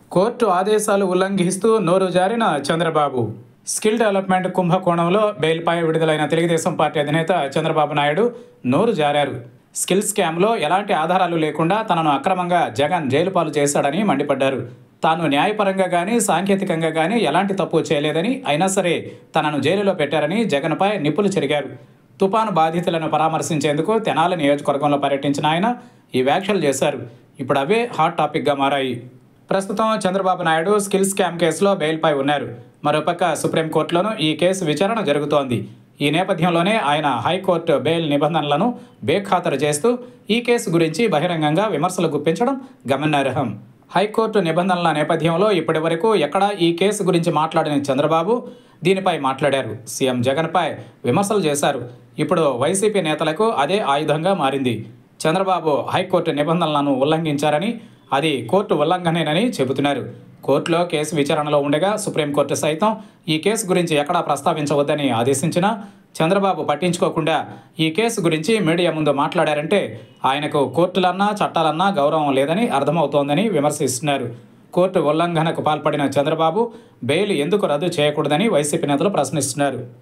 court ఆదేశాలు ఉల్లంఘిస్తూ నోరు జారిన చంద్రబాబు స్కిల్ డెవలప్మెంట్ కుంభకోణంలో బెయిల్పై విడుదలైన తెలుగుదేశం పార్టీ అధినేత చంద్రబాబు నాయుడు నోరు జారారు స్కిల్ స్కామ్లో ఎలాంటి ఆధారాలు లేకుండా తనను అక్రమంగా జగన్ జైలు పాలు చేశాడని మండిపడ్డారు తాను న్యాయపరంగా కానీ సాంకేతికంగా కానీ ఎలాంటి తప్పు చేయలేదని అయినా సరే తనను జైలులో పెట్టారని జగన్పై నిప్పులు చెరిగారు తుపాను బాధితులను పరామర్శించేందుకు తెనాలి నియోజకవర్గంలో పర్యటించిన ఆయన ఈ వ్యాఖ్యలు చేశారు ఇప్పుడు అవే హాట్ టాపిక్గా మారాయి ప్రస్తుతం చంద్రబాబు నాయుడు స్కిల్ స్కామ్ కేసులో బెయిల్పై ఉన్నారు మరోపక్క సుప్రీంకోర్టులోనూ ఈ కేసు విచారణ జరుగుతోంది ఈ నేపథ్యంలోనే ఆయన హైకోర్టు బెయిల్ నిబంధనలను బేఖాతరు చేస్తూ ఈ కేసు గురించి బహిరంగంగా విమర్శలు గుప్పించడం గమనార్హం హైకోర్టు నిబంధనల నేపథ్యంలో ఇప్పటివరకు ఎక్కడా ఈ కేసు గురించి మాట్లాడిన చంద్రబాబు దీనిపై మాట్లాడారు సీఎం జగన్పై విమర్శలు చేశారు ఇప్పుడు వైసీపీ నేతలకు అదే ఆయుధంగా మారింది చంద్రబాబు హైకోర్టు నిబంధనలను ఉల్లంఘించారని అది కోర్టు ఉల్లంఘనేనని చెబుతున్నారు కోర్టులో కేసు విచారణలో ఉండగా సుప్రీంకోర్టు సైతం ఈ కేసు గురించి ఎక్కడా ప్రస్తావించవద్దని ఆదేశించినా చంద్రబాబు పట్టించుకోకుండా ఈ కేసు గురించి మీడియా ముందు మాట్లాడారంటే ఆయనకు కోర్టులన్నా చట్టాలన్నా గౌరవం లేదని అర్థమవుతోందని విమర్శిస్తున్నారు కోర్టు ఉల్లంఘనకు పాల్పడిన చంద్రబాబు బెయిల్ ఎందుకు రద్దు చేయకూడదని వైసీపీ నేతలు ప్రశ్నిస్తున్నారు